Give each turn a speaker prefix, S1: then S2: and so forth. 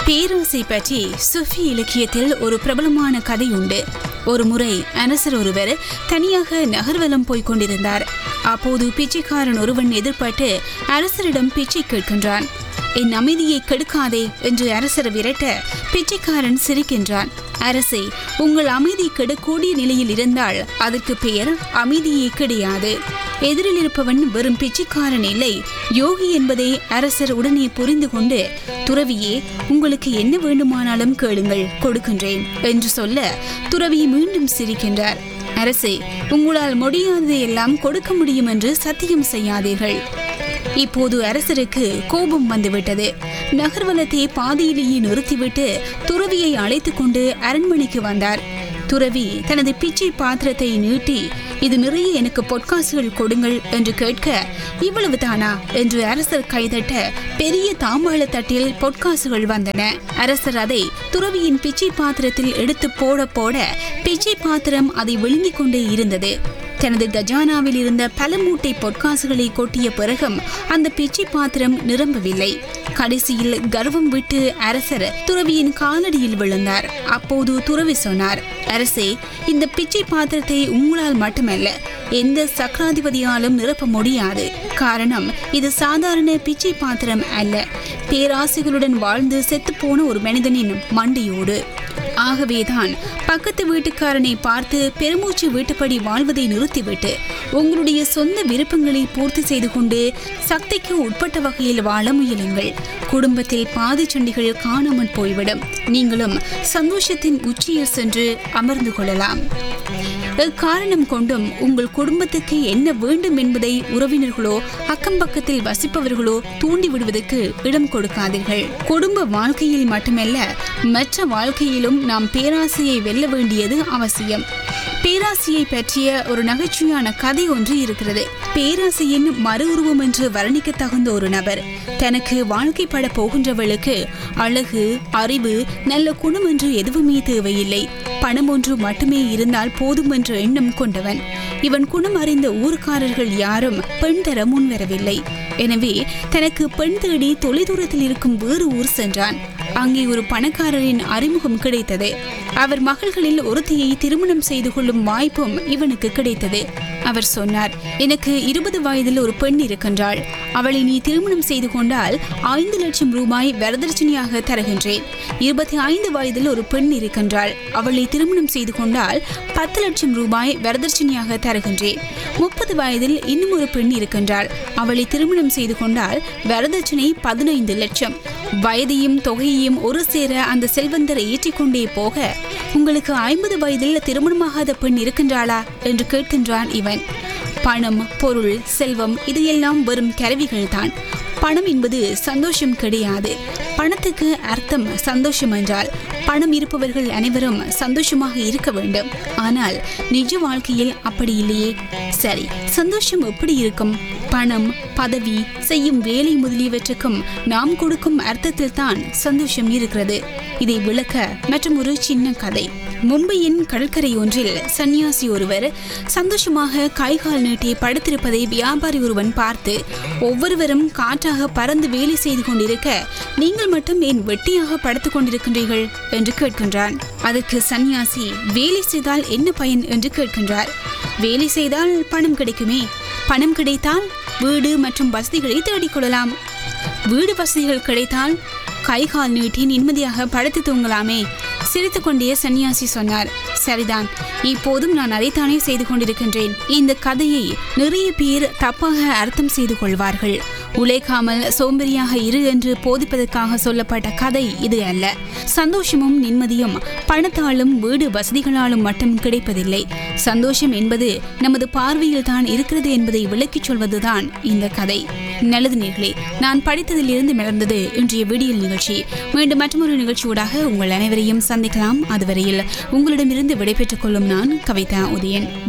S1: பேராசை பற்றி சுஃபி இலக்கியத்தில் ஒரு பிரபலமான கதை உண்டு ஒரு முறை அரசர் ஒருவர் தனியாக நகர்வலம் போய்க் கொண்டிருந்தார் அப்போது பிச்சைக்காரன் ஒருவன் எதிர்பட்டு அரசரிடம் பிச்சை கேட்கின்றான் என் அமைதியை கெடுக்காதே என்று அரசர் விரட்ட பிச்சைக்காரன் சிரிக்கின்றான் அரசே உங்கள் அமைதி கெடக்கூடிய நிலையில் இருந்தால் அதற்கு பெயர் அமைதியே கிடையாது எதிரில் இருப்பவன் வெறும் பிச்சைக்காரன் இல்லை யோகி என்பதை அரசர் உடனே புரிந்து கொண்டு துறவியே உங்களுக்கு என்ன வேண்டுமானாலும் கேளுங்கள் கொடுக்கின்றேன் என்று சொல்ல துறவி மீண்டும் சிரிக்கின்றார் அரசே உங்களால் முடியாததை எல்லாம் கொடுக்க முடியும் என்று சத்தியம் செய்யாதீர்கள் இப்போது அரசருக்கு கோபம் வந்துவிட்டது நகர்வலத்தை பாதியிலேயே நிறுத்திவிட்டு துறவியை அழைத்துக் கொண்டு அரண்மனைக்கு வந்தார் துறவி தனது பிச்சை பாத்திரத்தை நீட்டி இது நிறைய எனக்கு பொற்காசுகள் கொடுங்கள் என்று கேட்க இவ்வளவு தானா என்று அரசர் கைதட்ட பெரிய தாம்பாள தட்டில் பொற்காசுகள் வந்தன அரசர் அதை துறவியின் பிச்சை பாத்திரத்தில் எடுத்து போட போட பிச்சை பாத்திரம் அதை விழுங்கிக் கொண்டே இருந்தது தனது கஜானாவில் இருந்த பல மூட்டை பொற்காசுகளை கொட்டிய பிறகும் அந்த பிச்சை பாத்திரம் நிரம்பவில்லை கடைசியில் கர்வம் விட்டு அரசர் துறவியின் காலடியில் விழுந்தார் அப்போது துறவி சொன்னார் அரசே இந்த பிச்சை பாத்திரத்தை உங்களால் மட்டுமல்ல எந்த சக்கராதிபதியாலும் நிரப்ப முடியாது காரணம் இது சாதாரண பிச்சை பாத்திரம் அல்ல பேராசைகளுடன் வாழ்ந்து செத்துப்போன ஒரு மனிதனின் மண்டையோடு ஆகவேதான் பக்கத்து வீட்டுக்காரனை பார்த்து பெருமூச்சு வீட்டுப்படி வாழ்வதை நிறுத்திவிட்டு உங்களுடைய சொந்த விருப்பங்களை பூர்த்தி செய்து கொண்டு சக்திக்கு உட்பட்ட வகையில் வாழ முயலுங்கள் குடும்பத்தில் பாதி சண்டிகள் காணாமல் போய்விடும் நீங்களும் சந்தோஷத்தின் உச்சியில் சென்று அமர்ந்து கொள்ளலாம் எக்காரணம் கொண்டும் உங்கள் குடும்பத்துக்கு என்ன வேண்டும் என்பதை உறவினர்களோ அக்கம் பக்கத்தில் வசிப்பவர்களோ தூண்டி விடுவதற்கு இடம் கொடுக்காதீர்கள் குடும்ப வாழ்க்கையில் மட்டுமல்ல மற்ற வாழ்க்கையிலும் நாம் பேராசையை வெல்ல வேண்டியது அவசியம் பேராசையை பற்றிய ஒரு நகைச்சுவையான கதை ஒன்று இருக்கிறது பேராசையின் மறு உருவம் என்று வர்ணிக்க தகுந்த ஒரு நபர் தனக்கு வாழ்க்கைப்பட போகின்றவளுக்கு அழகு அறிவு நல்ல குணம் என்று எதுவுமே தேவையில்லை பணம் ஒன்று மட்டுமே இருந்தால் போதும் என்ற எண்ணம் கொண்டவன் இவன் குணம் அறிந்த ஊர்க்காரர்கள் யாரும் பெண் தர முன்வரவில்லை எனவே தனக்கு பெண் தேடி தொலைதூரத்தில் இருக்கும் வேறு ஊர் சென்றான் அங்கே ஒரு பணக்காரரின் அறிமுகம் கிடைத்தது அவர் மகள்களில் ஒருத்தியை திருமணம் செய்து கொள்ளும் வாய்ப்பும் இவனுக்கு கிடைத்தது அவர் சொன்னார் எனக்கு இருபது வயதில் ஒரு பெண் இருக்கின்றாள் அவளை நீ திருமணம் செய்து கொண்டால் ஐந்து லட்சம் ரூபாய் வரதட்சணையாக தருகின்றேன் இருபத்தி ஐந்து வயதில் ஒரு பெண் இருக்கின்றாள் அவளை திருமணம் செய்து கொண்டால் பத்து லட்சம் ரூபாய் வரதட்சணையாக தருகின்றேன் முப்பது வயதில் இன்னும் ஒரு பெண் இருக்கின்றாள் அவளை திருமணம் செய்து கொண்டால் வரதட்சணை பதினைந்து லட்சம் வயதையும் தொகையையும் ஒரு சேர அந்த செல்வந்தர் ஏற்றிக்கொண்டே போக உங்களுக்கு ஐம்பது வயதில் திருமணமாகாத பெண் இருக்கின்றாளா என்று கேட்கின்றான் இவன் பணம் பொருள் செல்வம் இதையெல்லாம் வெறும் கருவிகள் தான் பணம் என்பது சந்தோஷம் கிடையாது பணத்துக்கு அர்த்தம் சந்தோஷம் என்றால் பணம் இருப்பவர்கள் அனைவரும் சந்தோஷமாக இருக்க வேண்டும் ஆனால் நிஜ வாழ்க்கையில் அப்படி இல்லையே சரி சந்தோஷம் எப்படி இருக்கும் பணம் பதவி செய்யும் வேலை முதலியவற்றுக்கும் நாம் கொடுக்கும் அர்த்தத்தில் தான் சந்தோஷம் இருக்கிறது இதை விளக்க மற்றும் ஒரு சின்ன கதை மும்பையின் கடற்கரை ஒன்றில் சன்னியாசி ஒருவர் சந்தோஷமாக கைகால் நீட்டி படுத்திருப்பதை வியாபாரி ஒருவன் பார்த்து ஒவ்வொருவரும் காற்றாக பறந்து வேலை செய்து கொண்டிருக்க நீங்கள் மட்டும் ஏன் வெட்டியாக படுத்துக் கொண்டிருக்கின்றீர்கள் என்று கேட்கின்றான் அதற்கு சன்னியாசி வேலை செய்தால் என்ன பயன் என்று கேட்கின்றார் வேலை செய்தால் பணம் கிடைக்குமே பணம் கிடைத்தால் வீடு மற்றும் வசதிகளை தேடிக்கொள்ளலாம் வீடு வசதிகள் கிடைத்தால் கை கால் நீட்டி நிம்மதியாக படுத்து தூங்கலாமே சிரித்துக்கொண்டே சன்னியாசி சொன்னார் சரிதான் இப்போதும் நான் அதைத்தானே செய்து கொண்டிருக்கின்றேன் இந்த கதையை நிறைய பேர் தப்பாக அர்த்தம் செய்து கொள்வார்கள் உழைக்காமல் சோம்பேறியாக இரு என்று போதிப்பதற்காக சொல்லப்பட்ட கதை இது அல்ல சந்தோஷமும் நிம்மதியும் பணத்தாலும் வீடு வசதிகளாலும் மட்டும் கிடைப்பதில்லை சந்தோஷம் என்பது நமது பார்வையில் தான் இருக்கிறது என்பதை விளக்கிச் சொல்வதுதான் இந்த கதை நல்லது நேர்களே நான் படித்ததிலிருந்து மலர்ந்தது இன்றைய வீடியல் நிகழ்ச்சி மீண்டும் மற்றொரு நிகழ்ச்சியூடாக உங்கள் அனைவரையும் சந்திக்கலாம் அதுவரையில் உங்களிடமிருந்து விடைபெற்றுக் கொள்ளும் நான் கவிதா உதயன்